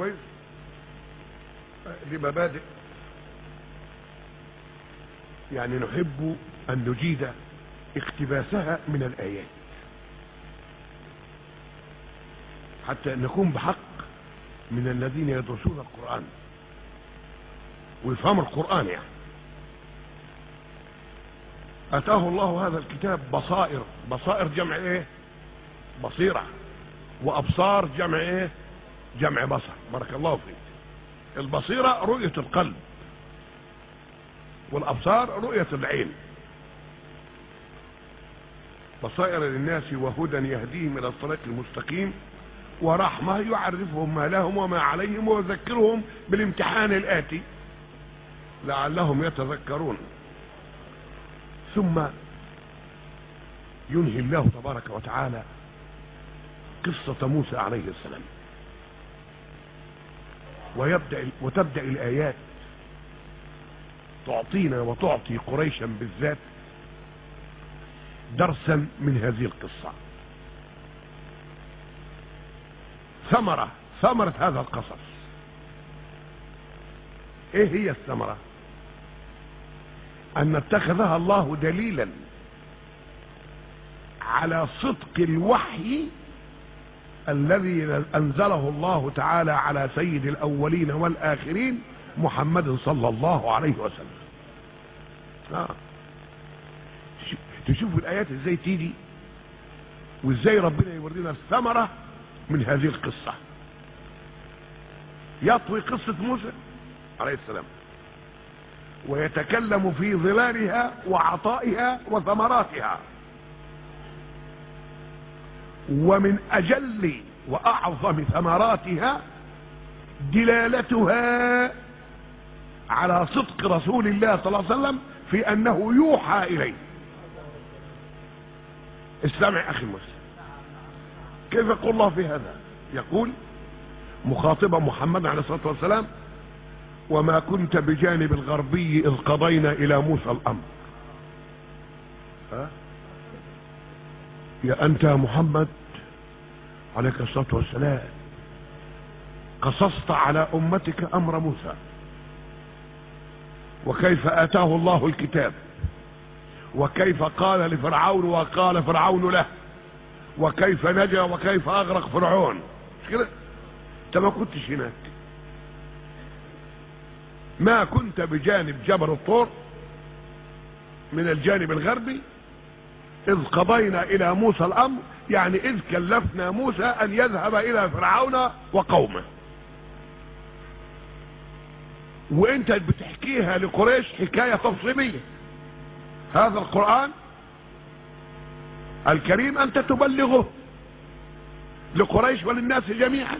كويس دي مبادئ يعني نحب ان نجيد اقتباسها من الايات حتى نكون بحق من الذين يدرسون القرآن ويفهموا القرآن يعني أتاه الله هذا الكتاب بصائر بصائر جمع ايه بصيرة وأبصار جمع ايه جمع بصر بارك الله فيك البصيرة رؤية القلب والأبصار رؤية العين بصائر للناس وهدى يهديهم إلى الصراط المستقيم ورحمة يعرفهم ما لهم وما عليهم ويذكرهم بالامتحان الآتي لعلهم يتذكرون ثم ينهي الله تبارك وتعالى قصة موسى عليه السلام ويبدأ وتبدأ الآيات تعطينا وتعطي قريشا بالذات درسا من هذه القصة ثمرة ثمرة هذا القصص ايه هي الثمرة ان اتخذها الله دليلا على صدق الوحي الذي انزله الله تعالى على سيد الاولين والاخرين محمد صلى الله عليه وسلم آه. تشوفوا الايات ازاي تيجي وازاي ربنا يورينا الثمرة من هذه القصة يطوي قصة موسى عليه السلام ويتكلم في ظلالها وعطائها وثمراتها ومن اجل واعظم ثمراتها دلالتها على صدق رسول الله صلى الله عليه وسلم في انه يوحى اليه استمع اخي المسلم كيف يقول الله في هذا يقول مخاطبا محمد عليه الصلاه والسلام وما كنت بجانب الغربي اذ قضينا الى موسى الامر ها؟ يا انت يا محمد عليك الصلاه والسلام قصصت على امتك امر موسى وكيف اتاه الله الكتاب وكيف قال لفرعون وقال فرعون له وكيف نجا وكيف اغرق فرعون مش كده انت ما كنتش هناك ما كنت بجانب جبل الطور من الجانب الغربي اذ قضينا الى موسى الامر يعني اذ كلفنا موسى ان يذهب الى فرعون وقومه وانت بتحكيها لقريش حكاية تفصيلية هذا القرآن الكريم انت تبلغه لقريش وللناس جميعا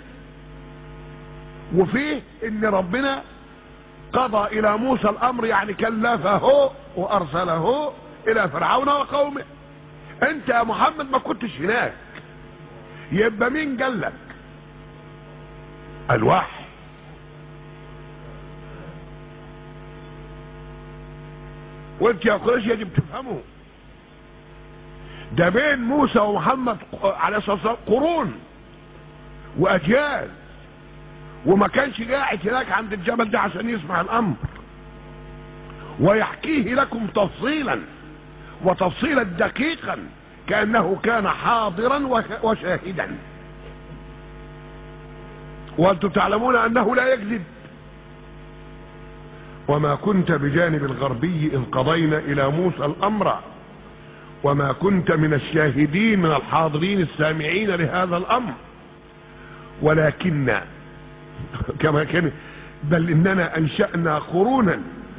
وفيه ان ربنا قضى الى موسى الامر يعني كلفه وارسله الى فرعون وقومه انت يا محمد ما كنتش هناك يبقى مين قال لك الوحي وانت يا قريش يجب تفهموا ده بين موسى ومحمد عليه الصلاه والسلام قرون واجيال وما كانش قاعد هناك عند الجبل ده عشان يسمع الامر ويحكيه لكم تفصيلا وتفصيلا دقيقا كانه كان حاضرا وشاهدا وانتم تعلمون انه لا يكذب وما كنت بجانب الغربي اذ قضينا الى موسى الامر وما كنت من الشاهدين من الحاضرين السامعين لهذا الامر ولكن كما كان بل اننا انشأنا قرونا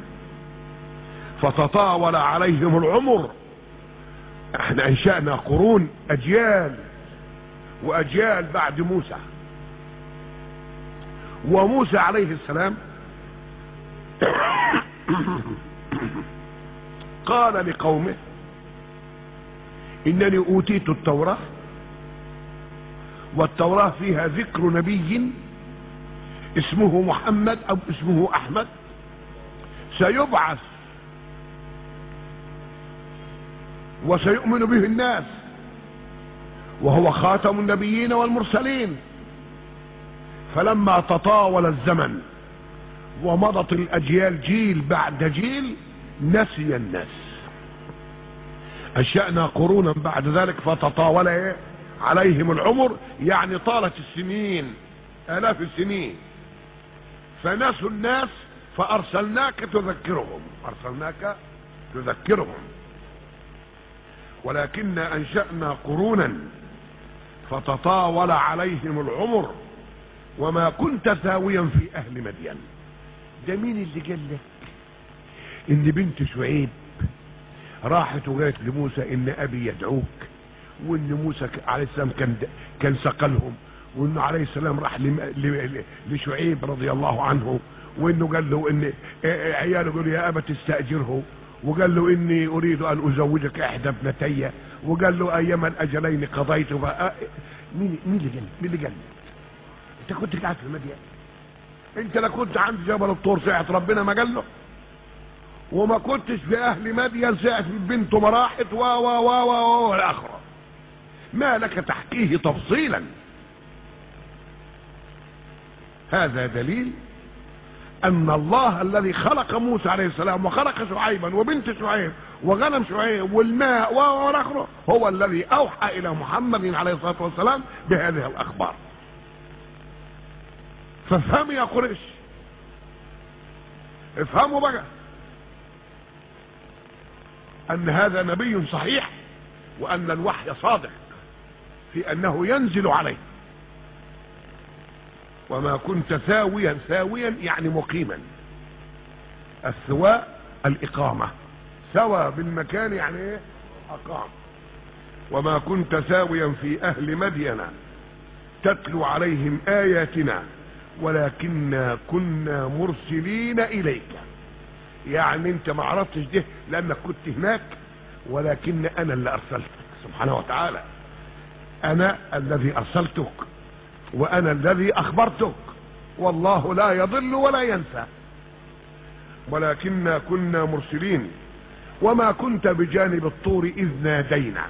فتطاول عليهم العمر احنا انشأنا قرون اجيال واجيال بعد موسى وموسى عليه السلام قال لقومه انني اوتيت التوراة والتوراة فيها ذكر نبي اسمه محمد او اسمه احمد سيبعث وسيؤمن به الناس وهو خاتم النبيين والمرسلين فلما تطاول الزمن ومضت الاجيال جيل بعد جيل نسي الناس انشأنا قرونا بعد ذلك فتطاول ايه عليهم العمر يعني طالت السنين الاف السنين فنسوا الناس فارسلناك تذكرهم ارسلناك تذكرهم ولكن انشأنا قرونا فتطاول عليهم العمر وما كنت ثاويا في اهل مدين ده مين اللي قال لك ان بنت شعيب راحت وقالت لموسى ان ابي يدعوك وان موسى عليه السلام كان كان سقلهم وانه عليه السلام راح لشعيب رضي الله عنه وانه قال له ان عياله قالوا يا ابا تستاجره وقال له اني اريد ان ازوجك احدى ابنتي وقال له ايما الاجلين قضيت مين مين اللي قال مين اللي قال انت كنت قاعد في المدينه انت لا كنت عند جبل الطور ساعه ربنا ما قال له وما كنتش في اهل مدين ساعه بنته ما راحت و و و و والاخره ما لك تحكيه تفصيلا هذا دليل ان الله الذي خلق موسى عليه السلام وخلق شعيبا وبنت شعيب وغنم شعيب والماء والاخره هو الذي اوحى الى محمد عليه الصلاه والسلام بهذه الاخبار فافهموا يا قريش افهموا بقى ان هذا نبي صحيح وان الوحي صادق في انه ينزل عليه وما كنت ثاويا ثاويا يعني مقيما الثواء الاقامة ثوى بالمكان يعني ايه اقام وما كنت ثاويا في اهل مدين تتلو عليهم اياتنا ولكننا كنا مرسلين اليك يعني انت ما عرفتش ده لانك كنت هناك ولكن انا اللي ارسلتك سبحانه وتعالى انا الذي ارسلتك وانا الذي اخبرتك والله لا يضل ولا ينسى ولكننا كنا مرسلين وما كنت بجانب الطور اذ نادينا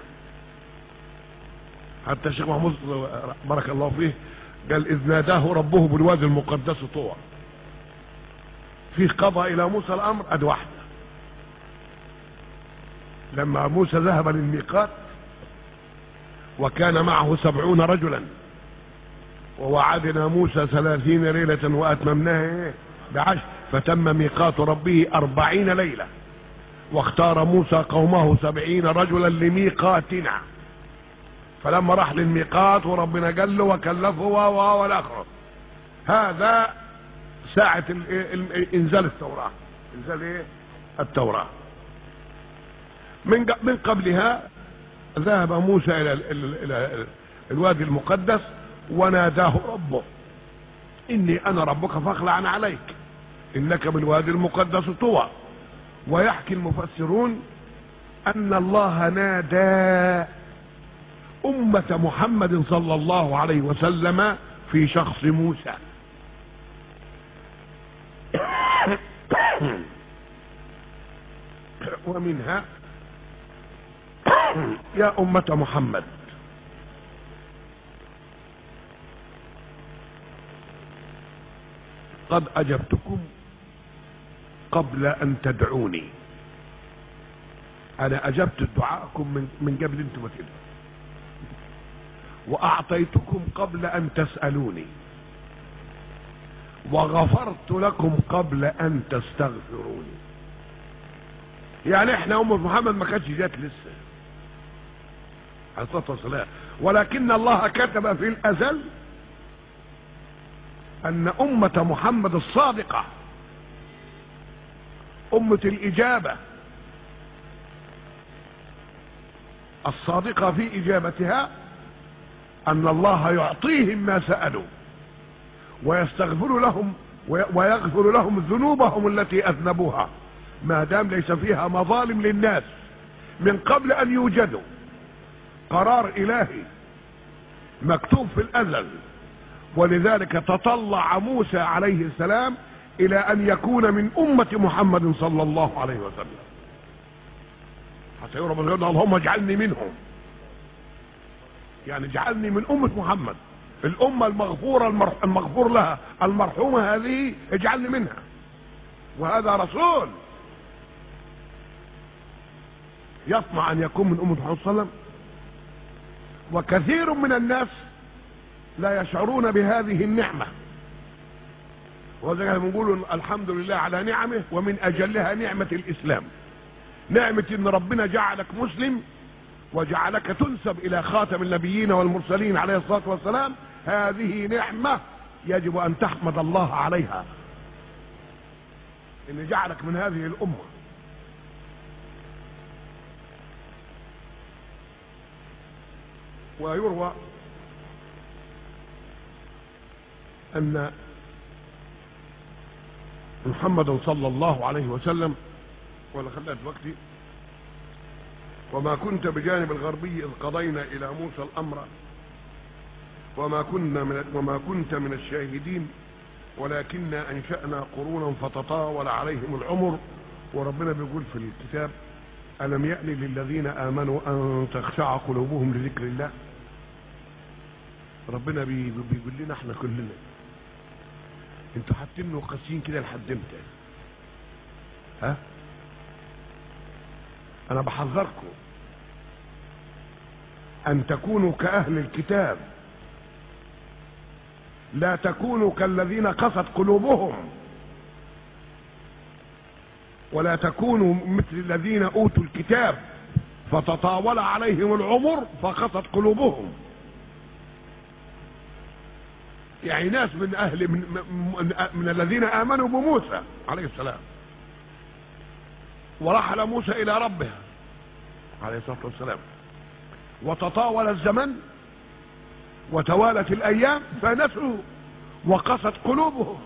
حتى الشيخ محمود بارك الله فيه قال اذ ناداه ربه بالوادي المقدس طوى فيه قضى الى موسى الامر اد واحده لما موسى ذهب للميقات وكان معه سبعون رجلا ووعدنا موسى ثلاثين ليلة وأتممناها بعشر فتم ميقات ربه أربعين ليلة واختار موسى قومه سبعين رجلا لميقاتنا فلما راح للميقات وربنا قال له وكلفه والآخر هذا ساعة انزال التوراة انزال ايه التوراة من من قبلها ذهب موسى الى الى الوادي المقدس وناداه ربه اني انا ربك فاخلع عليك انك بالوادي المقدس طوى ويحكي المفسرون ان الله نادى امة محمد صلى الله عليه وسلم في شخص موسى ومنها يا أمة محمد قد أجبتكم قبل أن تدعوني أنا أجبت دعاءكم من, من قبل أنتم ما تدعوا وأعطيتكم قبل أن تسألوني وغفرت لكم قبل أن تستغفروني يعني احنا أمة محمد ما كانتش جات لسه عليه الصلاة والسلام ولكن الله كتب في الأزل أن أمة محمد الصادقة أمة الإجابة الصادقة في إجابتها أن الله يعطيهم ما سألوا ويستغفر لهم ويغفر لهم ذنوبهم التي أذنبوها ما دام ليس فيها مظالم للناس من قبل أن يوجدوا قرار إلهي مكتوب في الأزل ولذلك تطلع موسى عليه السلام إلى أن يكون من أمة محمد صلى الله عليه وسلم حتى يقول اللهم اجعلني منهم يعني اجعلني من أمة محمد الأمة المغفورة المر- المغفور لها المرحومة هذه اجعلني منها وهذا رسول يطمع أن يكون من أمة محمد صلى الله عليه وسلم وكثير من الناس لا يشعرون بهذه النعمة وزي ما بنقول الحمد لله على نعمه ومن أجلها نعمة الإسلام نعمة إن ربنا جعلك مسلم وجعلك تنسب إلى خاتم النبيين والمرسلين عليه الصلاة والسلام هذه نعمة يجب أن تحمد الله عليها إن جعلك من هذه الأمة ويروى أن محمد صلى الله عليه وسلم ولا خلات وقتي وما كنت بجانب الغربي إذ قضينا إلى موسى الأمر وما كنا من وما كنت من الشاهدين ولكننا أنشأنا قرونا فتطاول عليهم العمر وربنا بيقول في الكتاب ألم يأن للذين آمنوا أن تخشع قلوبهم لذكر الله ربنا بي- بيقول لنا احنا كلنا انتوا حاطين قاسيين كده لحد امتى ها انا بحذركم ان تكونوا كاهل الكتاب لا تكونوا كالذين قست قلوبهم ولا تكونوا مثل الذين اوتوا الكتاب فتطاول عليهم العمر فقست قلوبهم يعني ناس من اهل من, من, من الذين امنوا بموسى عليه السلام ورحل موسى الى ربه عليه الصلاه والسلام وتطاول الزمن وتوالت الايام فنسوا وقست قلوبهم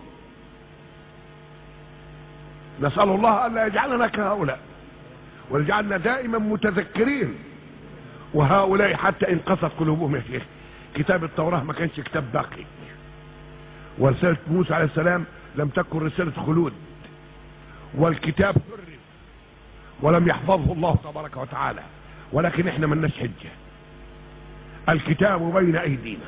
نسال الله الا يجعلنا كهؤلاء ويجعلنا دائما متذكرين وهؤلاء حتى ان قست قلوبهم يا شيخ كتاب التوراه ما كانش كتاب باقي ورسالة موسى عليه السلام لم تكن رسالة خلود والكتاب حرف ولم يحفظه الله تبارك وتعالى ولكن احنا ملناش حجة الكتاب بين ايدينا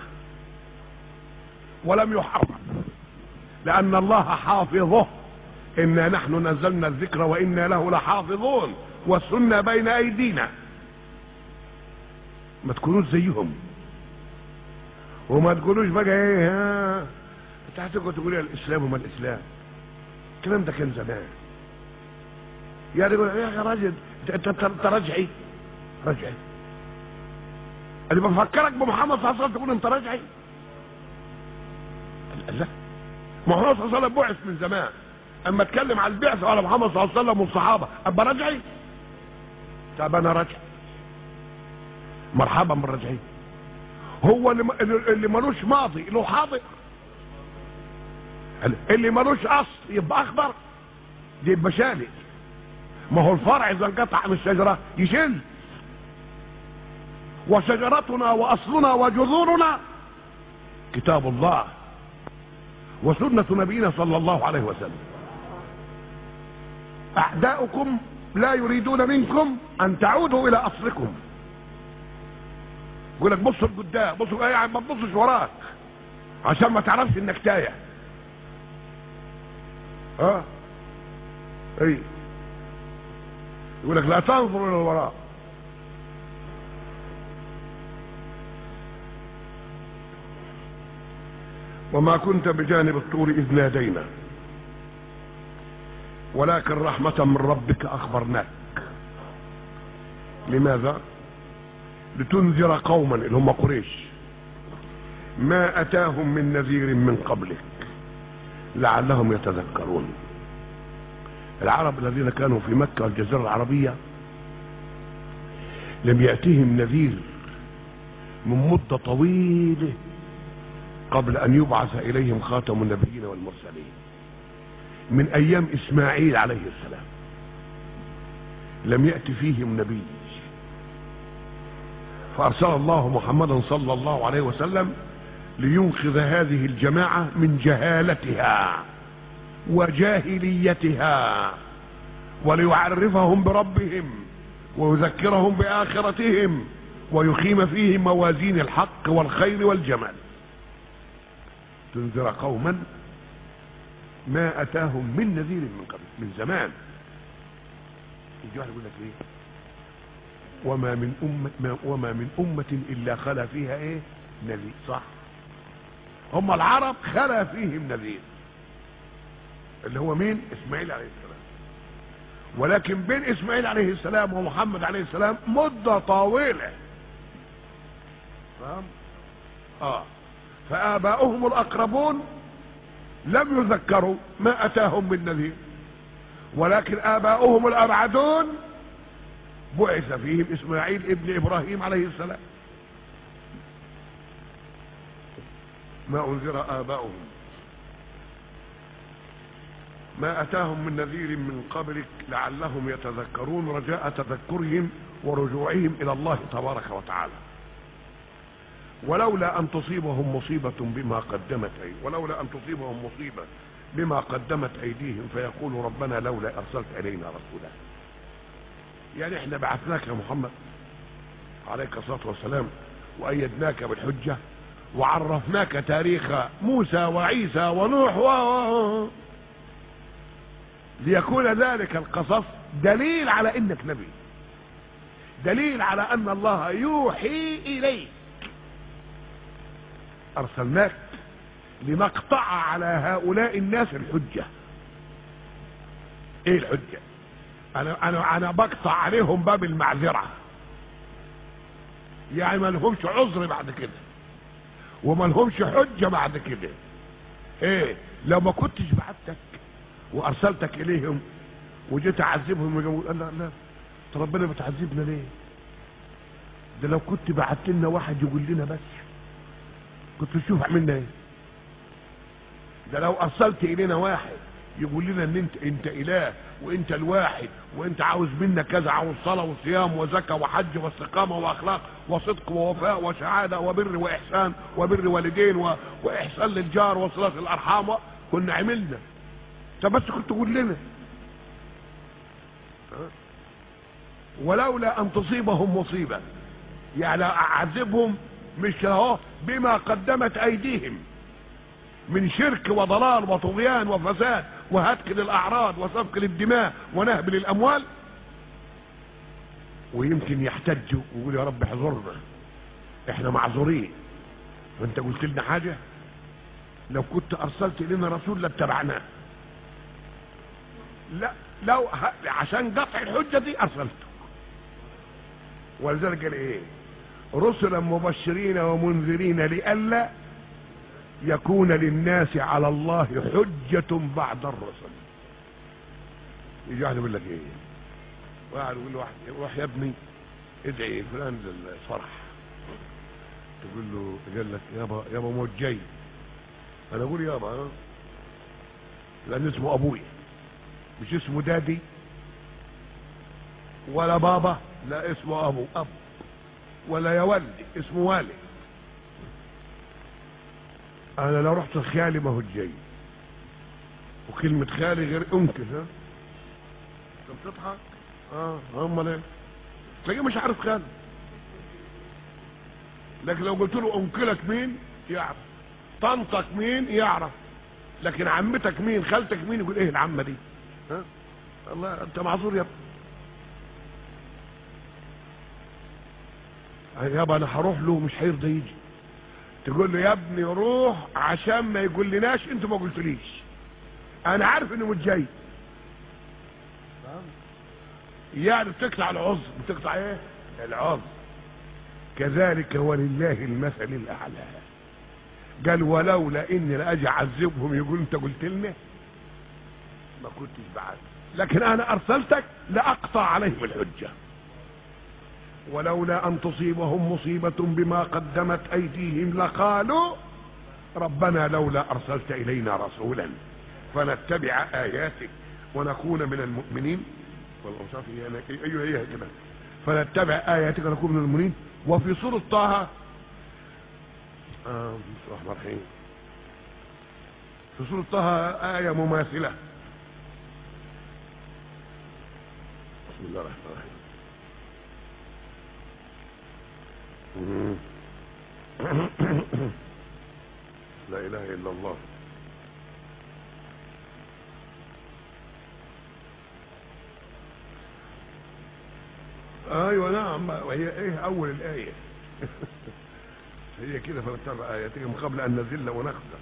ولم يحرف لان الله حافظه انا نحن نزلنا الذكر وانا له لحافظون والسنة بين ايدينا ما تكونوش زيهم وما تقولوش بقى ايه ها انت هتقعد تقول يا الاسلام وما الاسلام الكلام ده كان زمان يا رجل يا اخي راجل انت انت انت رجعي رجعي اللي بفكرك بمحمد صلى الله عليه وسلم تقول انت رجعي لا محمد صلى الله عليه وسلم بعث من زمان اما اتكلم على البعث على محمد صلى الله عليه وسلم والصحابه ابقى رجعي طب انا رجعي مرحبا بالرجعي هو اللي اللي ملوش ماضي له حاضر اللي ملوش اصل يبقى اخضر يبقى شالي ما هو الفرع اذا انقطع من الشجره يشل وشجرتنا واصلنا وجذورنا كتاب الله وسنه نبينا صلى الله عليه وسلم اعداؤكم لا يريدون منكم ان تعودوا الى اصلكم يقول لك بص لقدام بص يعني ما تبصش وراك عشان ما تعرفش انك تايه ها اي يقول لك لا تنظر الى الوراء وما كنت بجانب الطور اذ نادينا ولكن رحمة من ربك اخبرناك لماذا لتنذر قوما اللي هم قريش ما اتاهم من نذير من قبلك لعلهم يتذكرون العرب الذين كانوا في مكة والجزيرة العربية لم يأتهم نذير من مدة طويلة قبل أن يبعث إليهم خاتم النبيين والمرسلين من أيام إسماعيل عليه السلام لم يأتي فيهم نبي فأرسل الله محمدا صلى الله عليه وسلم لينقذ هذه الجماعة من جهالتها وجاهليتها وليعرفهم بربهم ويذكرهم بآخرتهم ويقيم فيهم موازين الحق والخير والجمال تنذر قوما ما اتاهم من نذير من قبل من زمان يجي واحد يقول لك ايه وما من أمة وما من أمة إلا خلا فيها إيه نذير صح هم العرب خلا فيهم نذير اللي هو مين إسماعيل عليه السلام ولكن بين إسماعيل عليه السلام ومحمد عليه السلام مدة طويلة فهم آه فآباؤهم الأقربون لم يذكروا ما أتاهم من نذير ولكن آباؤهم الأبعدون بعث فيهم اسماعيل ابن ابراهيم عليه السلام ما انذر اباؤهم ما اتاهم من نذير من قبلك لعلهم يتذكرون رجاء تذكرهم ورجوعهم الى الله تبارك وتعالى ولولا ان تصيبهم مصيبة بما قدمت أي ولولا ان تصيبهم مصيبة بما قدمت ايديهم فيقولوا ربنا لولا ارسلت الينا رسولا يعني احنا بعثناك يا محمد عليك الصلاة والسلام وأيدناك بالحجة وعرفناك تاريخ موسى وعيسى ونوح و... ليكون ذلك القصص دليل على انك نبي دليل على ان الله يوحي اليك ارسلناك لنقطع على هؤلاء الناس الحجة ايه الحجة انا انا انا بقطع عليهم باب المعذره يعني ما لهمش عذر بعد كده وما لهمش حجه بعد كده ايه لو ما كنتش بعتك وارسلتك اليهم وجيت اعذبهم ويقول لا لا طب ربنا بتعذبنا ليه ده لو كنت بعت لنا واحد يقول لنا بس كنت تشوف عملنا ايه ده لو ارسلت الينا واحد يقول لنا ان انت انت اله وانت الواحد وانت عاوز منا كذا عاوز صلاه وصيام وزكاه وحج واستقامه واخلاق وصدق ووفاء وشهاده وبر واحسان وبر والدين و... واحسان للجار وصله الارحام كنا عملنا طب بس كنت تقول لنا ولولا ان تصيبهم مصيبه يعني اعذبهم مش اهو بما قدمت ايديهم من شرك وضلال وطغيان وفساد وهتك للاعراض وسفك للدماء ونهب للاموال ويمكن يحتجوا ويقولوا يا رب احذرنا احنا معذورين وانت قلت لنا حاجه لو كنت ارسلت الينا رسول لاتبعناه لا لو ه... عشان قطع الحجه دي ارسلته ولذلك قال ايه رسلا مبشرين ومنذرين لئلا يكون للناس على الله حجة بعد الرسل يجي واحد يقول لك ايه واحد يقول له واحد روح يا ابني ادعي فلان للفرح تقول له قال لك يابا يابا موت جاي انا اقول يابا ها لان اسمه ابوي مش اسمه دادي ولا بابا لا اسمه ابو اب ولا يا ولدي اسمه والد انا لو رحت لخالي ما هو جاي وكلمة خالي غير انكل ها انت بتضحك اه امال ايه تلاقيه مش عارف خالي لكن لو قلت له انكلك مين يعرف طنطك مين يعرف لكن عمتك مين خالتك مين يقول ايه العمه دي ها الله انت معذور يا ابني يابا انا هروح له مش هيرضى يجي تقول له يا ابني روح عشان ما يقول لناش انت ما قلتليش انا عارف انه مش جاي يعني بتقطع العذر بتقطع ايه العذر كذلك ولله المثل الاعلى قال ولولا اني لاجي اعذبهم يقول انت قلت لنا ما كنتش بعد لكن انا ارسلتك لاقطع عليهم الحجه ولولا ان تصيبهم مصيبه بما قدمت ايديهم لقالوا ربنا لولا ارسلت الينا رسولا فنتبع اياتك ونكون من المؤمنين والأوصاف هي أيوه هي كده فنتبع آياتك ونكون من المؤمنين وفي سورة طه آه بسم الله الرحمن الرحيم في سورة طه آية مماثلة بسم الله الرحمن الرحيم بسم لا اله الا الله ايوه نعم وهي ايه اول الايه هي كده فنتبع اياتك من قبل ان نذل ونخزى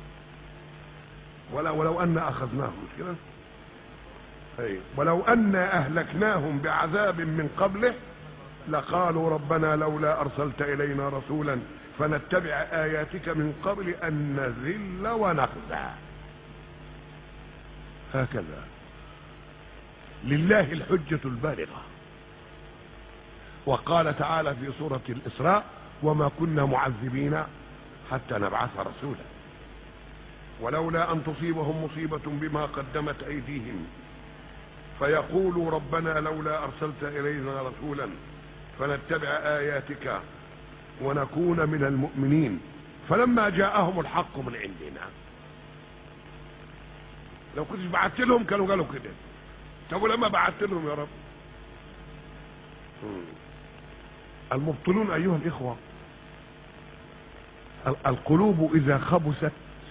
ولا ولو ان اخذناهم مش كده ايوه ولو ان اهلكناهم بعذاب من قبله لقالوا ربنا لولا ارسلت الينا رسولا فنتبع اياتك من قبل ان نذل ونخزى هكذا لله الحجة البالغة وقال تعالى في سورة الإسراء وما كنا معذبين حتى نبعث رسولا ولولا أن تصيبهم مصيبة بما قدمت أيديهم فيقولوا ربنا لولا أرسلت إلينا رسولا فنتبع آياتك ونكون من المؤمنين فلما جاءهم الحق من عندنا لو كنت بعت لهم كانوا قالوا كده طب ولما بعت لهم يا رب المبطلون ايها الاخوه القلوب اذا خبست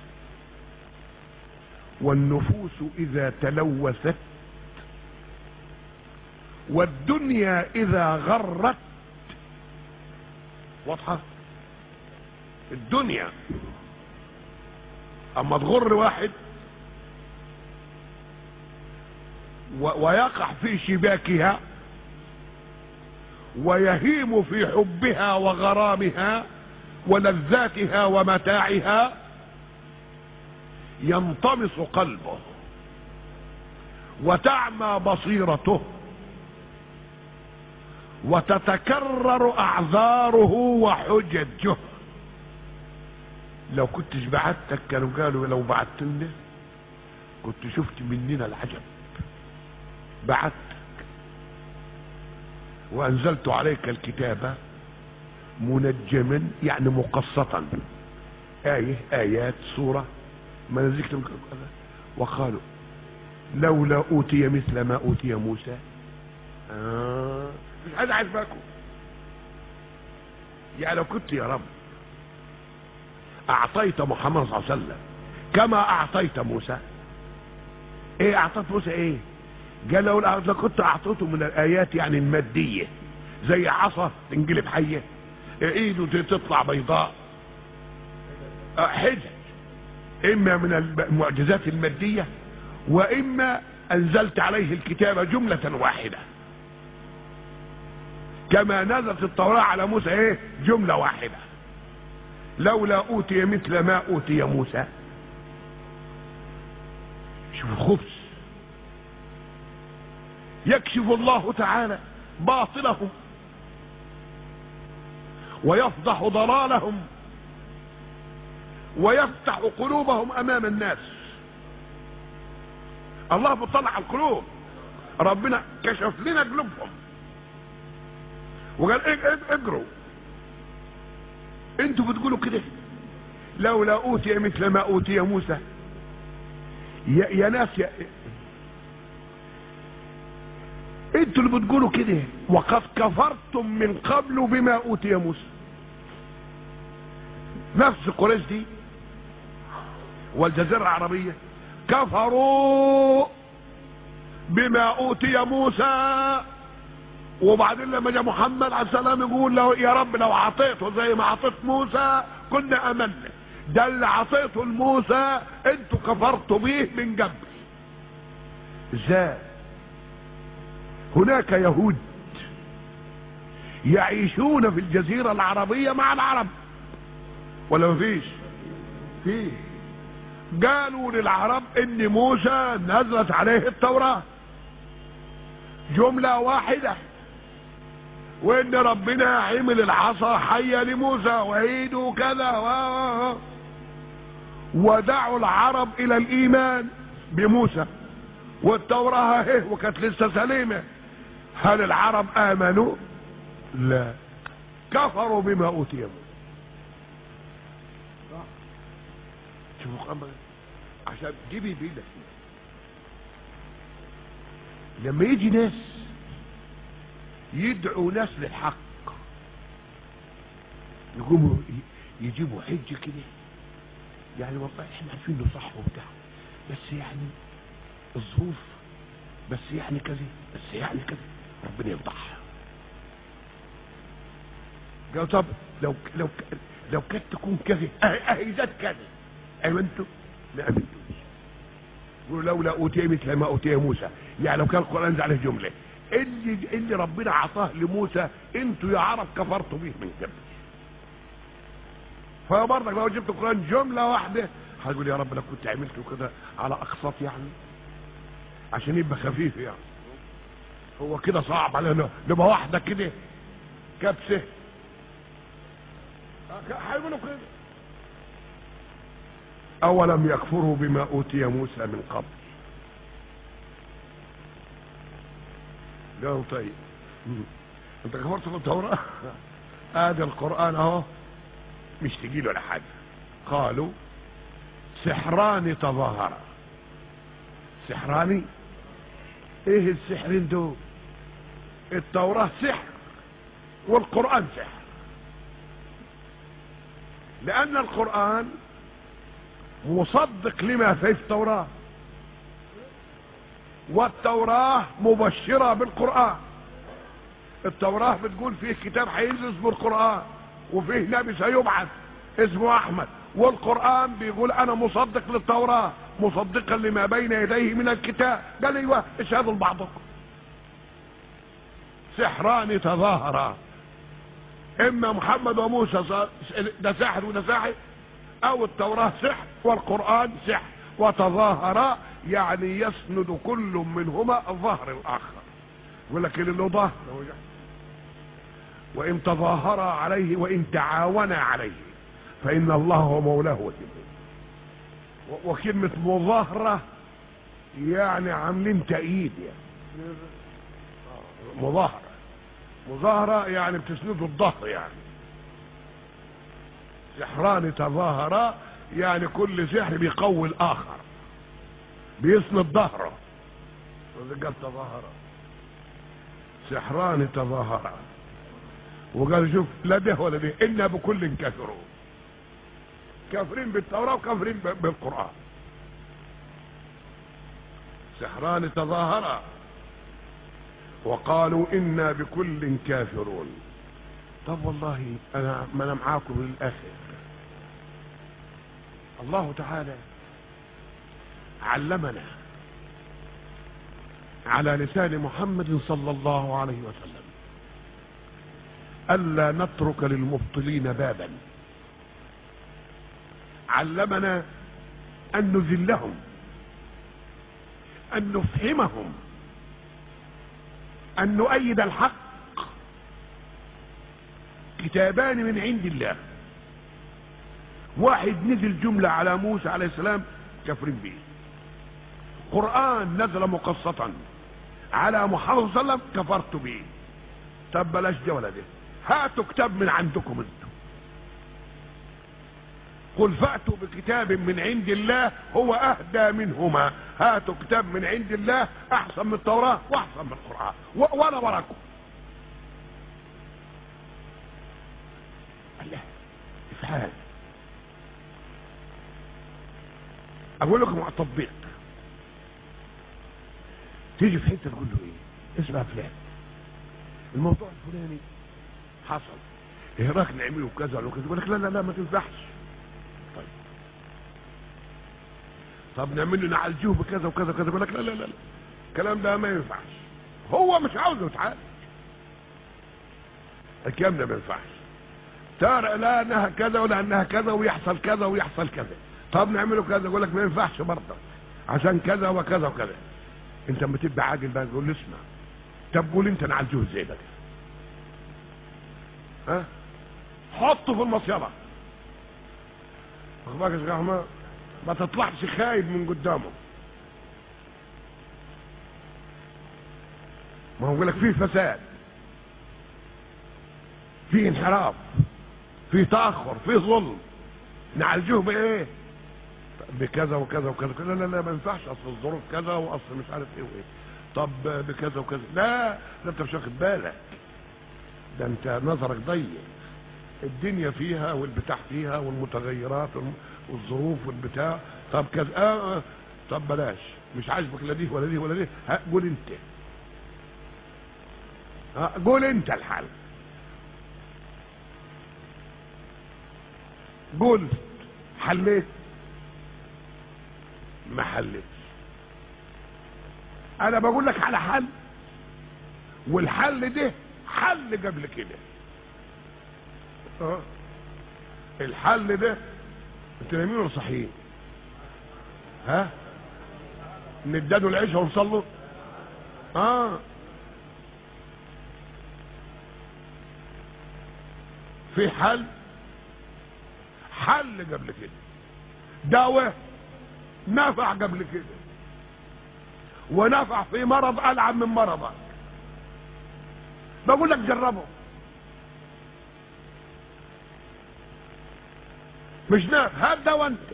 والنفوس اذا تلوثت والدنيا اذا غرت واضحه الدنيا اما تغر واحد ويقع في شباكها ويهيم في حبها وغرامها ولذاتها ومتاعها ينطمس قلبه وتعمى بصيرته وتتكرر اعذاره وحججه لو كنتش بعتك كانوا قالوا لو بعتنا كنت شفت مننا العجب بعتك وانزلت عليك الكتاب منجما يعني مقسطا آية آيات سورة ما نزلت وقالوا لولا أوتي مثل ما أوتي موسى آه مش حد عاجباكم يعني لو كنت يا رب أعطيت محمد صلى الله عليه وسلم كما أعطيت موسى إيه أعطيت موسى إيه قال لو لو كنت اعطيته من الايات يعني الماديه زي عصا تنقلب حيه ايده تطلع بيضاء حجج اما من المعجزات الماديه واما انزلت عليه الكتاب جمله واحده كما نزلت التوراه على موسى ايه جمله واحده لولا اوتي مثل ما اوتي موسى شوف الخبز يكشف الله تعالى باطلهم ويفضح ضلالهم ويفتح قلوبهم امام الناس الله بيطلع القلوب ربنا كشف لنا قلوبهم وقال اجروا انتوا بتقولوا كده لولا اوتي مثل ما اوتي موسى يا, يا ناس يا انتوا اللي بتقولوا كده وقد كفرتم من قبل بما اوتي موسى نفس قريش دي والجزيرة العربية كفروا بما اوتي موسى وبعدين لما جاء محمد عليه السلام يقول له يا رب لو عطيته زي ما عطيت موسى كنا امنا ده اللي عطيته لموسى انتوا كفرتوا بيه من قبل ازاي هناك يهود يعيشون في الجزيرة العربية مع العرب ولا مفيش فيه قالوا للعرب ان موسى نزلت عليه التوراة جملة واحدة وان ربنا عمل العصا حية لموسى وايده كذا و ودعوا العرب الى الايمان بموسى والتوراة اهي وكانت لسه سليمة هل العرب امنوا لا كفروا بما اوتي موسى شوفوا امر عشان جيبي بيدك لما يجي ناس يدعوا ناس للحق يقوموا يجيبوا حج كده يعني والله احنا عارفين انه صح وبتاع بس يعني الظروف بس يعني كذا بس يعني كذا ربنا يفضحها قال طب لو لو لو كانت تكون كذا اهي ذات كذا ايوه انتوا ما امنتوش يقولوا لولا اوتي مثل ما اوتي موسى يعني لو كان القران نزل عليه جمله اللي اللي ربنا عطاه لموسى انتوا يا عرب كفرتوا به من قبل فبرضك لو جبت القران جمله واحده هتقول يا رب لو كنت عملته كده على اقساط يعني عشان يبقى خفيف يعني هو كده صعب علينا نبقى واحده كده كبسه هيقولوا كده اولم يكفروا بما اوتي موسى من قبل قالوا طيب انت كفرت بالتوراه ادي القران اهو مش تجيله ولا حاجه قالوا سحران تظاهرا سحراني ايه السحرين دول التوراه سحر والقران سحر لان القران مصدق لما في التوراه والتوراه مبشره بالقران التوراه بتقول فيه كتاب هينزل اسمه القران وفيه نبي سيبعث اسمه احمد والقران بيقول انا مصدق للتوراه مصدقا لما بين يديه من الكتاب قال ايوه اشهدوا لبعضكم سحران تظاهرا اما محمد وموسى ده ساحر وده ساحر او التوراة سحر والقرآن سحر وتظاهرا يعني يسند كل منهما ظهر الاخر ولكن اللي ظهر وان تظاهر عليه وان تعاونا عليه فان الله هو مولاه وجبه وكلمة مظاهرة يعني عاملين تأييد يعني مظاهرة مظاهرة يعني بتسندوا الظهر يعني سحران تظاهرا يعني كل سحر بيقوي الآخر بيسند ظهره وإذا قال تظاهرا سحران تظاهرا وقال شوف لا ده ولا ده إنا بكل كافرون كافرين بالتوراة وكافرين بالقرآن سحران تظاهرا وقالوا إنا بكل كافرون طب والله أنا ما أنا معاكم للآخر الله تعالى علمنا على لسان محمد صلى الله عليه وسلم ألا نترك للمبطلين بابا علمنا أن نذلهم أن نفهمهم أن نؤيد الحق كتابان من عند الله واحد نزل جملة على موسى عليه السلام كفرين به قرآن نزل مقصة على محمد صلى الله عليه وسلم كفرت به طب بلاش ده ولا ده هاتوا كتاب من عندكم انتم قل فأتوا بكتاب من عند الله هو أهدى منهما هاتوا كتاب من عند الله أحسن من التوراة وأحسن من القرآن وأنا وراكم الله إفعال أقول لكم على التطبيق تيجي في حتة تقول له إيه اسمع فلان الموضوع الفلاني حصل ايه رايك نعمله كذا ولا كذا يقول لك لا لا لا ما تنفعش طيب طب نعمله نعالجوه بكذا وكذا وكذا يقول لك لا لا لا الكلام ده ما ينفعش هو مش عاوزه يتعالج الكلام ده ما ينفعش ترى لا انها كذا ولا انها كذا ويحصل كذا ويحصل كذا طب نعمله كذا يقول لك ما ينفعش برضه عشان كذا وكذا وكذا انت لما تبقى عاجل بقى تقول له اسمع طب قول انت نعالجوه ازاي بقى ها حطه في المصيبه واخد بالك يا شيخ احمد ما تطلعش خايب من قدامه ما هو يقول لك فيه فساد فيه انحراف فيه تاخر فيه ظلم نعالجوه بايه بكذا وكذا وكذا لا لا لا ما ينفعش اصل الظروف كذا واصل مش عارف ايه وايه طب بكذا وكذا لا ده انت مش واخد بالك ده انت نظرك ضيق الدنيا فيها والبتاع فيها والمتغيرات والم... والظروف والبتاع طب كذا آه آه. طب بلاش مش عاجبك لا دي ولا دي ولا دي ها قول انت ها قول انت الحل قول حليت ما حلتش انا بقول لك على حل والحل ده حل قبل كده اه الحل ده انتوا نايمين ولا صاحيين ها ندادوا العشاء ونصلوا اه في حل حل قبل كده دواء نفع قبل كده ونفع في مرض العب من مرضك بقول لك جربه مش نافع هات دواء انت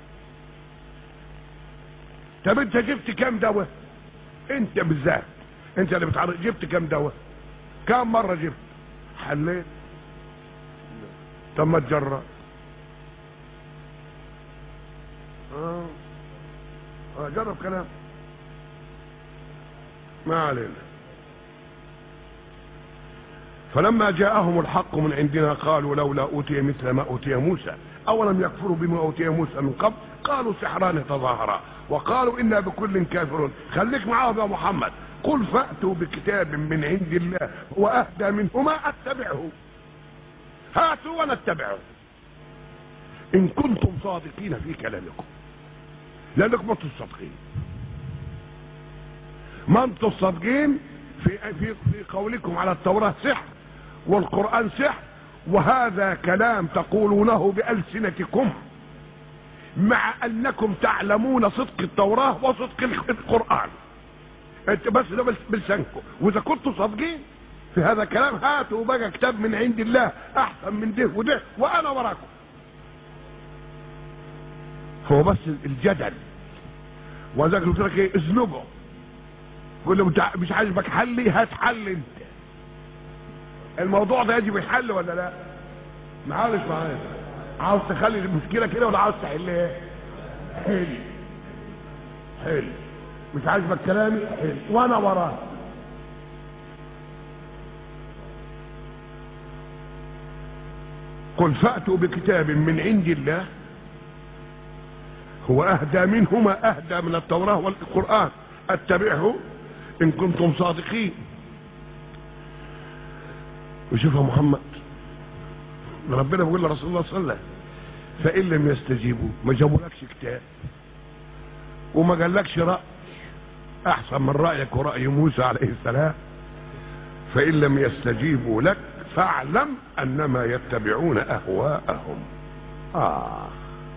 طب انت جبت كام دواء انت بالذات انت اللي بتعرف جبت كام دواء كام مره جبت حليت طب ما تجرب اه اه جرب كلام ما علينا فلما جاءهم الحق من عندنا قالوا لولا اوتي مثل ما اوتي موسى اولم يكفروا بما اوتي موسى من قبل قالوا سحران تظاهرا وقالوا انا بكل كافرون خليك معاهم يا محمد قل فاتوا بكتاب من عند الله هو اهدى منهما اتبعه هاتوا ونتبعه ان كنتم صادقين في كلامكم لانكم ما انتم صادقين ما انتم صادقين في في في قولكم على التوراه سحر والقران سحر وهذا كلام تقولونه بألسنتكم مع أنكم تعلمون صدق التوراة وصدق القرآن انت بس ده بلسانكم وإذا كنتم صادقين في هذا الكلام هاتوا بقى كتاب من عند الله أحسن من ده وده وأنا وراكم هو بس الجدل وذاك قلت لك ايه اذنبه قول له مش عاجبك حلي هات حل انت الموضوع ده يجب يحل ولا لا معلش معايا عاوز تخلي المشكله كده ولا عاوز تحلها حل حل مش عاجبك كلامي حل وانا وراك قل فأتوا بكتاب من عند الله هو أهدى منهما أهدى من التوراة والقرآن اتبعه إن كنتم صادقين وشوف يا محمد ربنا بيقول لرسول الله صلى الله عليه وسلم فإن لم يستجيبوا ما جابولكش كتاب وما قالكش رأي أحسن من رأيك ورأي موسى عليه السلام فإن لم يستجيبوا لك فاعلم أنما يتبعون أهواءهم آه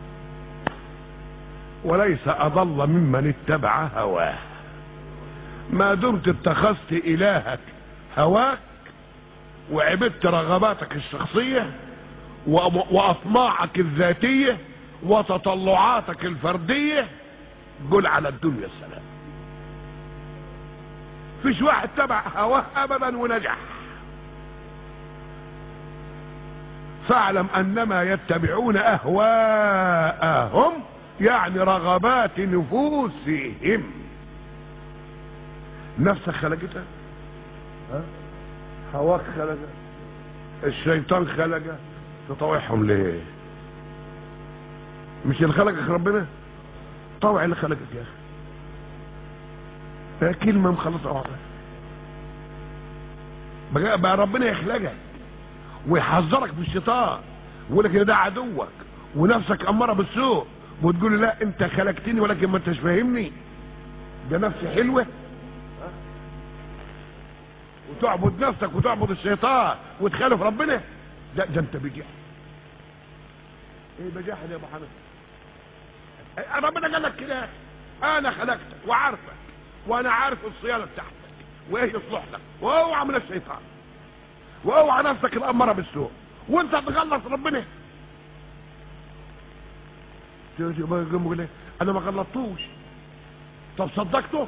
وليس أضل ممن اتبع هواه ما دمت اتخذت إلهك هواك وعبدت رغباتك الشخصية وأطماعك الذاتية وتطلعاتك الفردية قل على الدنيا السلام فيش واحد تبع هواه أبدا ونجح فاعلم أنما يتبعون أهواءهم يعني رغبات نفوسهم نفسك خلقتها ها هواك خلقها الشيطان خلقها تطوعهم ليه مش اللي خلقك ربنا طوع اللي خلقك يا اخي ده كلمة مخلصة واحدة بقى, بقى ربنا يخلقك ويحذرك من الشيطان ويقول لك ده عدوك ونفسك اماره بالسوء وتقول له لا انت خلقتني ولكن ما انتش فاهمني ده نفسي حلوه وتعبد نفسك وتعبد الشيطان وتخالف ربنا ده, ده انت بجح ايه بجاحد يا ابو حنفي ربنا قال لك كده انا خلقتك وعارفك وانا عارف الصيانه بتاعتك وايه يصلحك واوعى من الشيطان واوعى نفسك الاماره بالسوء وانت تغلط ربنا تيجي بقى يقول انا ما غلطتوش طب صدقته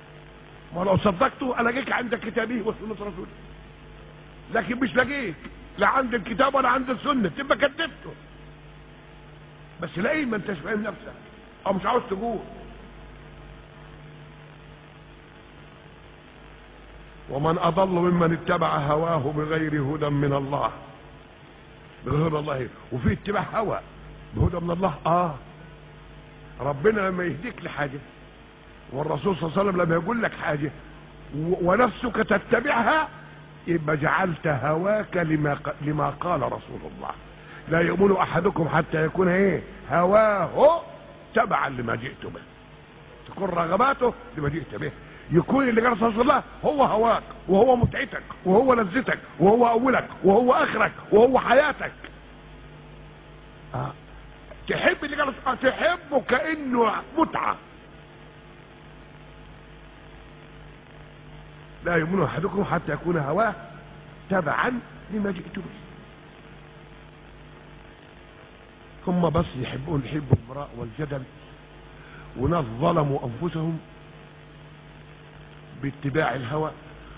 ما لو صدقته الاقيك عند كتابه وسنه رسوله لكن مش لاقيك لا عند الكتاب ولا عند السنة تبقى كذبته بس لاقيه ما انتش فاهم نفسك او مش عاوز تقول ومن اضل ممن اتبع هواه بغير هدى من الله بغير هدى الله وفي اتباع هوى بهدى من الله اه ربنا لما يهديك لحاجه والرسول صلى الله عليه وسلم لما يقول لك حاجه و- ونفسك تتبعها يبقى جعلت هواك لما ق- لما قال رسول الله لا يؤمن احدكم حتى يكون ايه هواه تبعا لما جئت به تكون رغباته لما جئت به يكون اللي قال رسول الله هو هواك وهو متعتك وهو لذتك وهو اولك وهو اخرك وهو حياتك آه. تحب اللي قال رسول الله تحبه كانه متعه لا يؤمن احدكم حتى يكون هواه تبعا لما جئت به هم بس يحبون يحبوا المراء والجدل وناس ظلموا انفسهم باتباع الهوى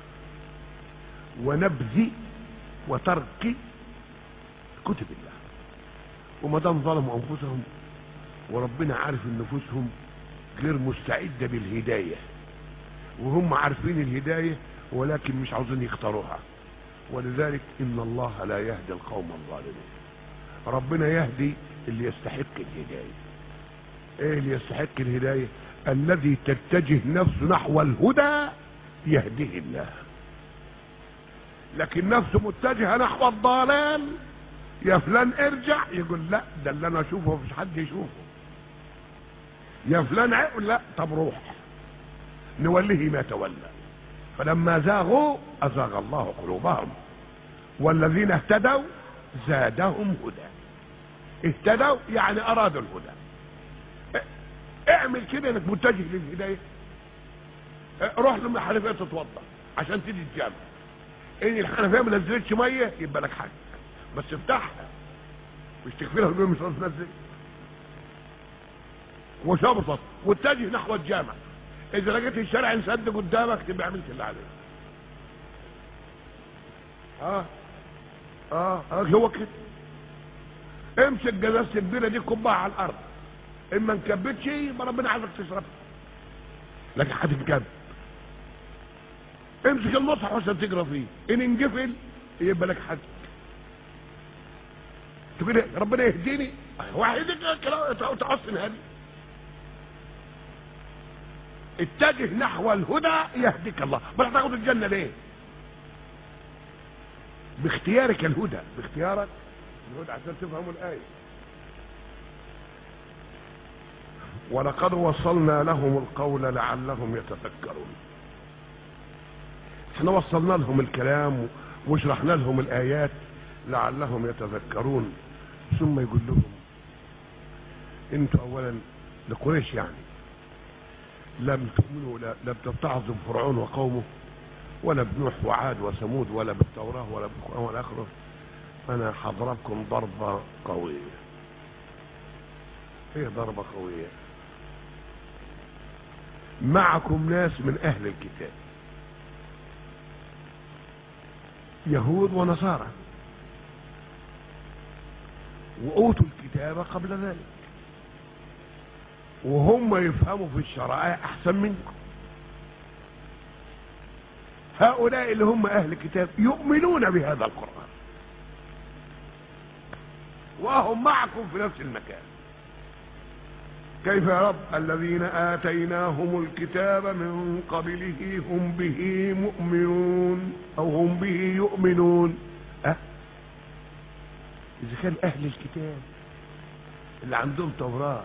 ونبذ وترك كتب الله وما دام ظلموا انفسهم وربنا عارف ان نفوسهم غير مستعده بالهدايه وهم عارفين الهدايه ولكن مش عاوزين يختاروها ولذلك ان الله لا يهدي القوم الظالمين ربنا يهدي اللي يستحق الهدايه ايه اللي يستحق الهدايه الذي تتجه نفسه نحو الهدى يهديه الله لكن نفسه متجهه نحو الضلال يا فلان ارجع يقول لا ده اللي انا اشوفه مفيش حد يشوفه يا فلان عقل لا طب روح نوليه ما تولى فلما زاغوا ازاغ الله قلوبهم والذين اهتدوا زادهم هدى اهتدوا يعني ارادوا الهدى اعمل كده انك متجه للهدايه روح للحنفيه تتوضا عشان تيجي الجامع ان الحنفيه ما نزلتش ميه يبقى لك حاجه بس افتحها مش تكفيها اليوم مش عاوز تنزل وشبطت واتجه نحو الجامع اذا لقيت الشارع انسد قدامك تبقى عملت اللي عليك اه اه, آه هو كده امسك جزازه البيره دي كبها على الارض اما انكبتش يبقى ربنا عايزك تشرب لكن هتتكب امسك المصحف عشان تقرا فيه ان انجفل يبقى لك حد كده ربنا يهديني واحدك تعصن هذه اتجه نحو الهدى يهديك الله بل هتاخد الجنه ليه باختيارك الهدى باختيارك الهدى عشان تفهموا الايه ولقد وصلنا لهم القول لعلهم يتفكرون احنا وصلنا لهم الكلام وشرحنا لهم الايات لعلهم يتذكرون ثم يقول لهم انتوا اولا لقريش يعني لم تؤمنوا لا- لم تتعظوا فرعون وقومه ولا بنوح وعاد وثمود ولا بالتوراه ولا بالقران ولا اخره انا حضربكم ضربه قويه ايه ضربه قويه معكم ناس من اهل الكتاب يهود ونصارى واوتوا الكتاب قبل ذلك وهم يفهموا في الشرائع احسن منكم هؤلاء اللي هم اهل الكتاب يؤمنون بهذا القران وهم معكم في نفس المكان كيف يا رب الذين آتيناهم الكتاب من قبله هم به مؤمنون أو هم به يؤمنون أه؟ إذا كان أهل الكتاب اللي عندهم توراة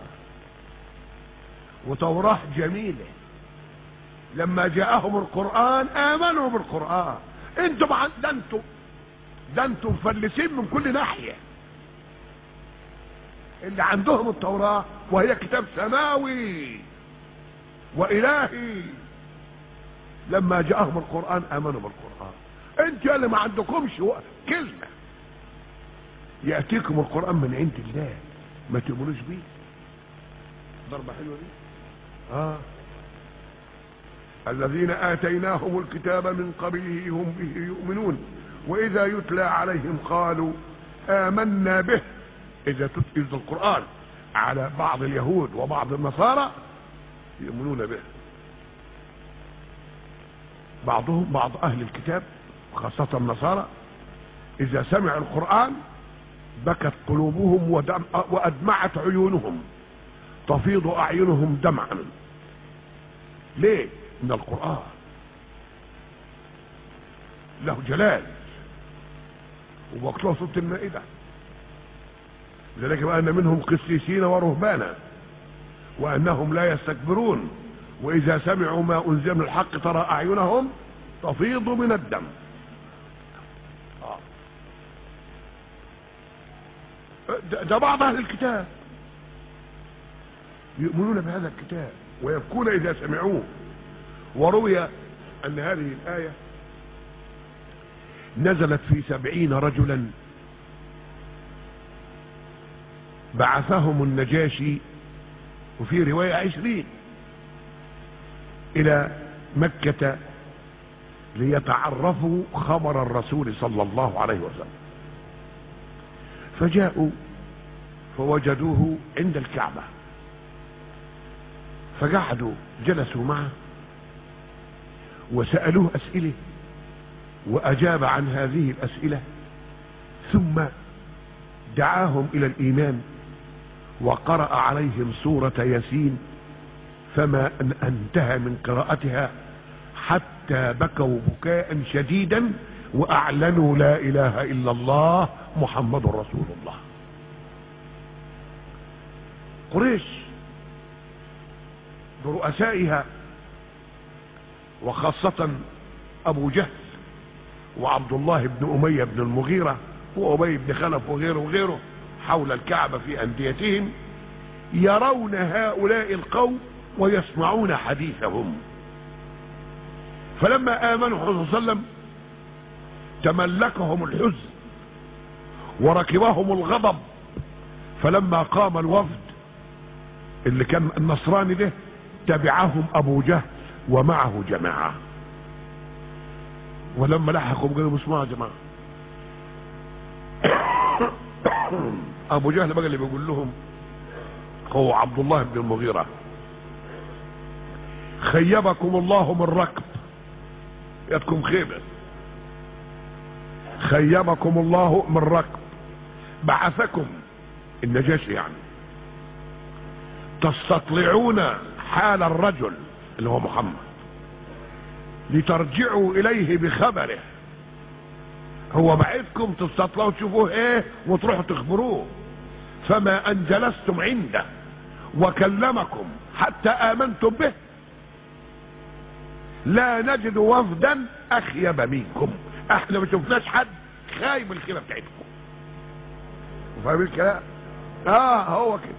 وتوراة جميلة لما جاءهم القرآن آمنوا بالقرآن انتم عن- ده انتم ده انتم مفلسين من كل ناحيه اللي عندهم التوراة وهي كتاب سماوي وإلهي لما جاءهم القرآن آمنوا بالقرآن انت اللي ما عندكمش و- كلمة يأتيكم القرآن من عند الله ما تؤمنوش بيه ضربة حلوة دي اه الذين آتيناهم الكتاب من قبله هم به يؤمنون واذا يتلى عليهم قالوا امنا به اذا تتلى القرآن على بعض اليهود وبعض النصارى يؤمنون به بعضهم بعض اهل الكتاب خاصة النصارى اذا سمعوا القرآن بكت قلوبهم ودم وادمعت عيونهم تفيض اعينهم دمعا ليه من القرآن له جلال ووقت له صوت المائدة لذلك بقى ان منهم قسيسين ورهبانا وانهم لا يستكبرون واذا سمعوا ما انزل من الحق ترى اعينهم تفيض من الدم ده بعض اهل الكتاب يؤمنون بهذا الكتاب ويبكون اذا سمعوه وروي ان هذه الايه نزلت في سبعين رجلا بعثهم النجاشي وفي رواية عشرين الى مكة ليتعرفوا خبر الرسول صلى الله عليه وسلم فجاءوا فوجدوه عند الكعبة فقعدوا جلسوا معه وسألوه أسئلة وأجاب عن هذه الأسئلة ثم دعاهم إلى الإيمان وقرأ عليهم سورة ياسين فما أن انتهى من قراءتها حتى بكوا بكاء شديدا وأعلنوا لا إله إلا الله محمد رسول الله قريش برؤسائها وخاصة أبو جهل وعبد الله بن أمية بن المغيرة وأبي بن خلف وغيره وغيره حول الكعبة في أنديتهم يرون هؤلاء القوم ويسمعون حديثهم فلما آمنوا صلى الله عليه وسلم تملكهم الحزن وركبهم الغضب فلما قام الوفد اللي كان النصراني ده تبعهم أبو جهل ومعه جماعة ولما لحقوا قالوا اسمعوا يا جماعة ابو جهل بقى اللي بيقول لهم هو عبد الله بن المغيرة خيبكم الله من ركب يدكم خيبة خيبكم الله من ركب بعثكم النجاشي يعني تستطلعون حال الرجل اللي هو محمد لترجعوا اليه بخبره هو بعثكم تستطلعوا تشوفوه ايه وتروحوا تخبروه فما ان جلستم عنده وكلمكم حتى امنتم به لا نجد وفدا اخيب منكم احنا ما شفناش حد خايب الخيبه بتاعتكم فاهم الكلام اه هو كده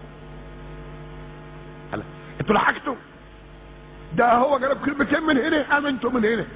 انتوا لحقتوا ده هو جرب كلمتين من هنا امنتوا من هنا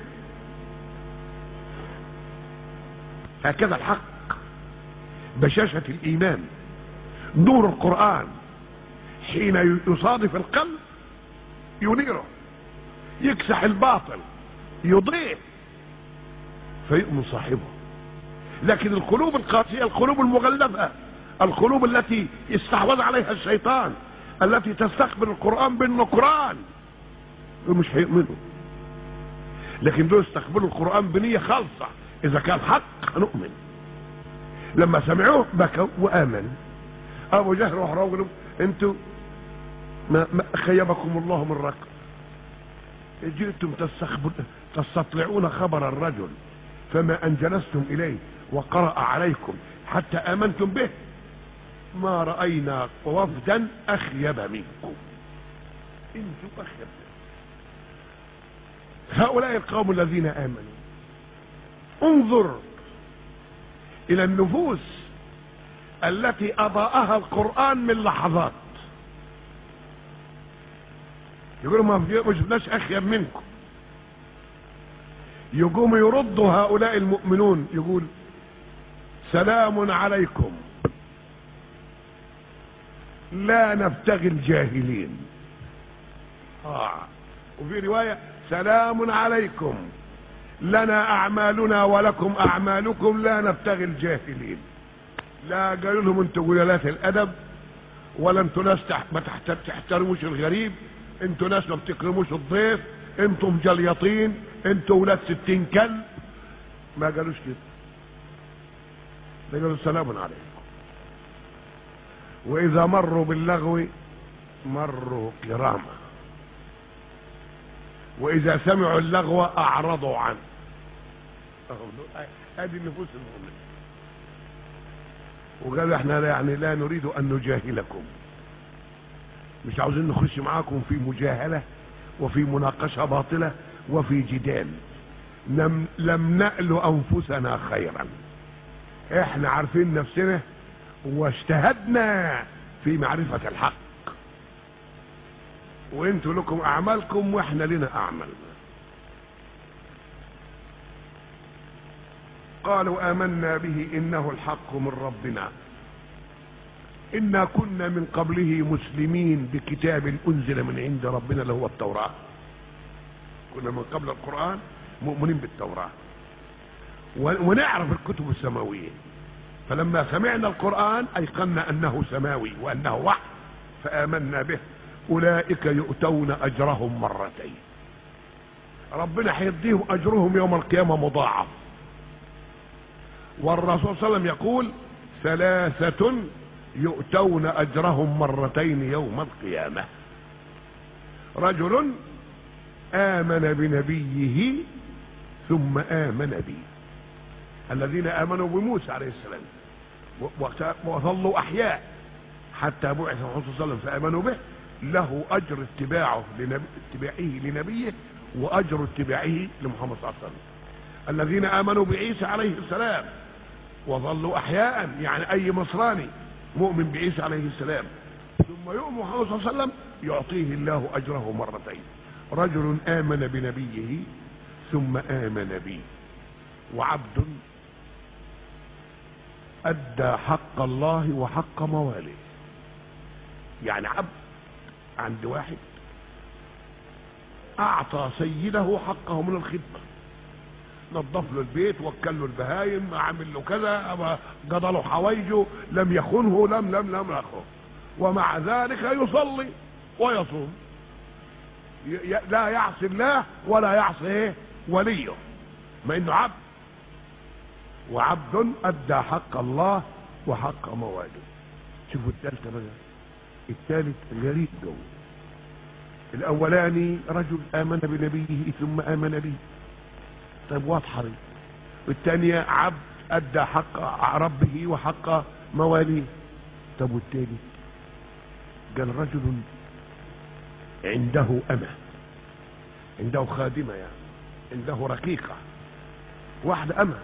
هكذا الحق بشاشة الإيمان نور القرآن حين يصادف القلب ينيره يكسح الباطل يضيء فيؤمن صاحبه لكن القلوب القاسية القلوب المغلفة القلوب التي استحوذ عليها الشيطان التي تستقبل القرآن بالنكران دول مش هيؤمنوا لكن دول استقبلوا القرآن بنية خالصة اذا كان حق هنؤمن لما سمعوه بكوا وامنوا ابو جهل راح راجل انتوا ما, ما خيبكم الله من ركب جئتم تستطلعون خبر الرجل فما ان جلستم اليه وقرأ عليكم حتى امنتم به ما رأينا وفدا اخيب منكم انتم اخيب هؤلاء القوم الذين امنوا انظر الى النفوس التي اضاءها القرآن من لحظات يقولوا ما ما شفناش اخيب منكم يقوم يردوا هؤلاء المؤمنون يقول سلام عليكم لا نبتغي الجاهلين آه. وفي رواية سلام عليكم لنا اعمالنا ولكم اعمالكم لا نبتغي الجاهلين لا قالوا لهم انتوا قلالات الادب ولا انتوا ناس تح... ما تحت... تحترموش الغريب انتوا ناس ما بتكرموش الضيف انتوا مجليطين انتوا ولاد ستين كلب ما قالوش كده ده قالوا سلام عليكم واذا مروا باللغو مروا كراما واذا سمعوا اللغو اعرضوا عنه هذه النفوس المؤمنه وقالوا احنا لا يعني لا نريد ان نجاهلكم مش عاوزين نخش معاكم في مجاهله وفي مناقشه باطله وفي جدال لم لم نأل انفسنا خيرا احنا عارفين نفسنا واجتهدنا في معرفه الحق وانتوا لكم اعمالكم واحنا لنا اعمالنا قالوا امنا به انه الحق من ربنا انا كنا من قبله مسلمين بكتاب انزل من عند ربنا اللي هو التوراه كنا من قبل القران مؤمنين بالتوراه ونعرف الكتب السماويه فلما سمعنا القران ايقنا انه سماوي وانه وحي فامنا به اولئك يؤتون اجرهم مرتين ربنا هيديهم اجرهم يوم القيامه مضاعف والرسول صلى الله عليه وسلم يقول ثلاثة يؤتون أجرهم مرتين يوم القيامة رجل آمن بنبيه ثم آمن بي الذين آمنوا بموسى عليه السلام وظلوا أحياء حتى بعث الرسول صلى الله عليه وسلم فآمنوا به له أجر اتباعه لنبي اتباعه لنبيه وأجر اتباعه لمحمد صلى الله عليه وسلم الذين آمنوا بعيسى عليه السلام وظلوا احياء يعني اي مصراني مؤمن بعيسى عليه السلام ثم يؤمن محمد صلى الله عليه وسلم يعطيه الله اجره مرتين رجل امن بنبيه ثم امن بي وعبد ادى حق الله وحق مواليه يعني عبد عند واحد اعطى سيده حقه من الخدمه نظف له البيت وكل له البهايم عمل له كذا قضى له حوايجه لم يخنه لم لم لم يخنه ومع ذلك يصلي ويصوم لا يعصي الله ولا يعصي ايه وليه ما انه عبد وعبد ادى حق الله وحق مواده شوفوا الثالثه بقى الثالث غريب جو الاولاني رجل امن بنبيه ثم امن به طيب واضحه دي والثانيه عبد ادى حق ربه وحق مواليه طب والثاني قال رجل عنده أمة عنده خادمة يعني عنده رقيقة واحدة أمة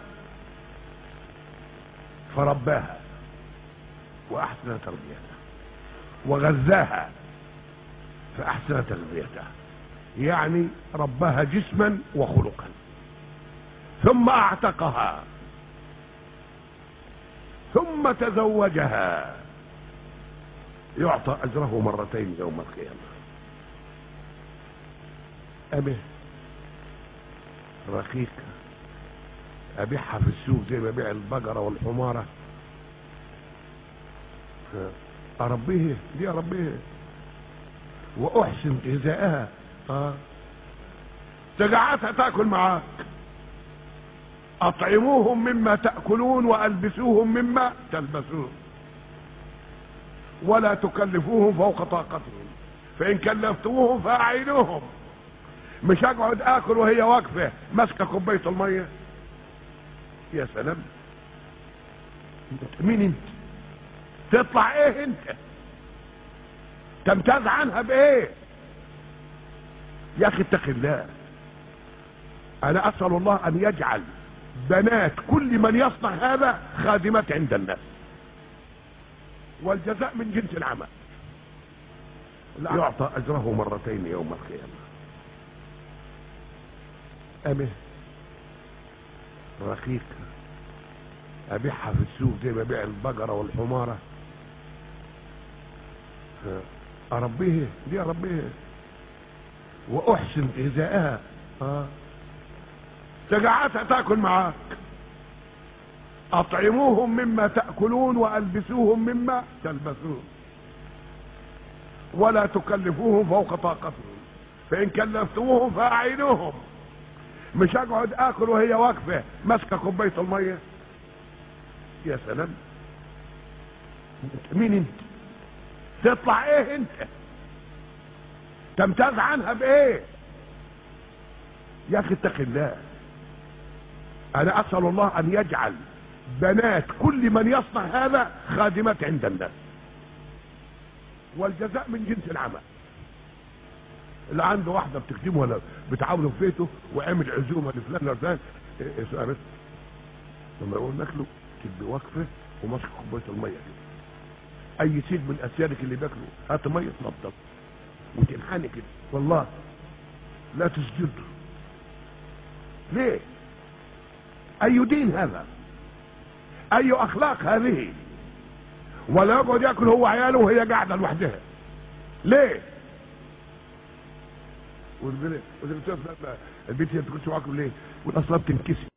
فرباها وأحسن تربيتها وغذاها فأحسن تغذيتها يعني رباها جسما وخلقا ثم اعتقها ثم تزوجها يعطى اجره مرتين يوم القيامه أبه رقيق أبيعها في السوق زي ما بيع البقرة والحمارة أربيه دي أربيه وأحسن غذائها آه تقعدها تاكل معاك أطعموهم مما تأكلون وألبسوهم مما تلبسون ولا تكلفوهم فوق طاقتهم فإن كلفتموهم فأعينوهم مش اقعد اكل وهي واقفه ماسكه كوبايه الميه يا سلام مين انت تطلع ايه انت تمتاز عنها بايه يا اخي اتق الله انا اسال الله ان يجعل بنات كل من يصنع هذا خادمات عند الناس والجزاء من جنس العمل يعطى اجره مرتين يوم القيامه أمه رقيق أبيعها في السوق زي ما بيع البقرة والحمارة أربيه دي أربيه وأحسن غذائها آه تقعدها تاكل معاك اطعموهم مما تاكلون والبسوهم مما تلبسون ولا تكلفوهم فوق طاقتهم فان كلفتموهم فاعينوهم مش اقعد اكل وهي واقفه ماسكه كوبايه الميه يا سلام مين انت تطلع ايه انت تمتاز عنها بايه يا اخي اتق الله انا اسال الله ان يجعل بنات كل من يصنع هذا خادمات عند الناس والجزاء من جنس العمل اللي عنده واحده بتخدمه ولا بتعاونه في بيته وعمل عزومه لفلان وفلان إيه إيه سؤال بس لما يقول ناكله تبقى واقفه وماسك كوبايه الميه كده اي سيد من اسيادك اللي بياكلوا هات ميه تنضف وتنحني كده والله لا تسجد ليه اي دين هذا اي اخلاق هذه ولا يقعد ياكل هو عياله وهي قاعده لوحدها ليه والبنت البنت هي بتاكلش معاكم ليه والاصلا بتنكسر